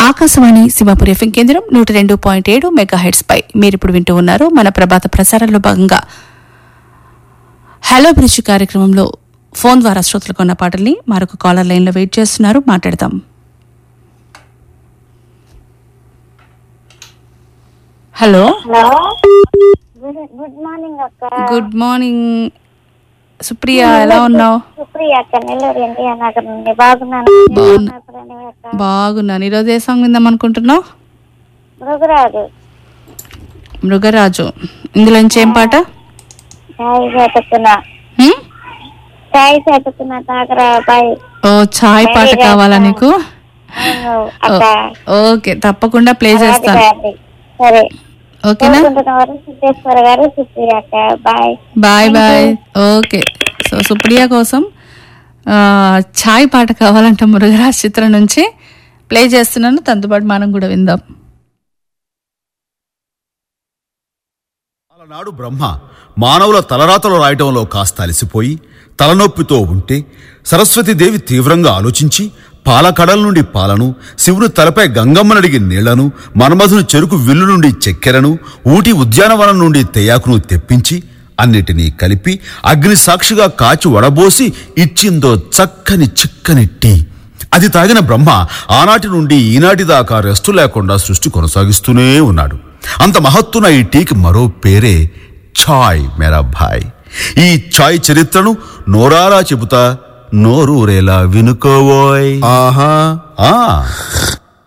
Akashvani Simhapuri FM కేంద్రం నూట రెండు పాయింట్ ఏడు మెగా హెడ్స్ పై మీరిప్పుడు వింటూ ఉన్నారు మన ప్రభాత ప్రసారంలో భాగంగా హలో బ్రిడ్జ్ కార్యక్రమంలో ఫోన్ ద్వారా శ్రోతలకు ఉన్న పాటల్ని మరొక కాలర్ లైన్లో వెయిట్ చేస్తున్నారు మాట్లాడదాం hello hello good good morning అక్క గుడ్ మార్నింగ్ సుప్రియ ఎలా ఉన్నావు సుప్రియ అక్క నెల్లూరు ఎన్టీఆర్ నగర్ నుండి బాగున్నాను బాగున్నా. ప్రణవి అక్క బాగున్నాను ఈరోజు ఏ సాంగ్ విందాం అనుకుంటున్నావు మృగరాజు మృగరాజు ఇందులో నుంచి ఏం పాట సాయి చేతుకున్న హ్మ్? సాయి చేతుకున్న తాగరా బాయ్ ఓ ఛాయ్ పాట కావాలా నీకు అవును అక్క ఓకే తప్పకుండా ప్లే చేస్తాను రాజుగారిది. సరే ఓకేనా కోరుకుంటున్న వారు సిద్ధేశ్వర గారు సుప్రియ అక్క bye bye bye okay so Supriya కోసం ఆ, ఛాయ్ పాట కావాలంట మురుగరాజ్ చిత్రం నుంచి ప్లే చేస్తున్నాను తనతో పాటు మనం కూడా విందాం అలనాడు బ్రహ్మ మానవుల తలరాతలు రాయటంలో కాస్త అలసిపోయి తలనొప్పితో ఉంటే సరస్వతీదేవి తీవ్రంగా ఆలోచించి పాలకడల నుండి పాలను శివుడు తలపై గంగమ్మనడిగి నీళ్లను మన్మధుని చెరుకు విల్లు నుండి చక్కెరను ఊటి ఉద్యానవనం నుండి తెయాకును తెప్పించి అన్నిటినీ కలిపి అగ్ని సాక్షిగా కాచి వడబోసి ఇచ్చిందో చక్కని చిక్కని టీ అది తాగిన బ్రహ్మ ఆనాటి నుండి ఈనాటి దాకా రెస్టు లేకుండా సృష్టి కొనసాగిస్తూనే ఉన్నాడు అంత మహత్తున ఈ టీకి మరో పేరే ఛాయ్ మేరా భాయ్ ఈ ఛాయ్ చరిత్రను నోరారా చెబుతా నోరూరేలా వినుకోవోయ్ ఆహా ఆ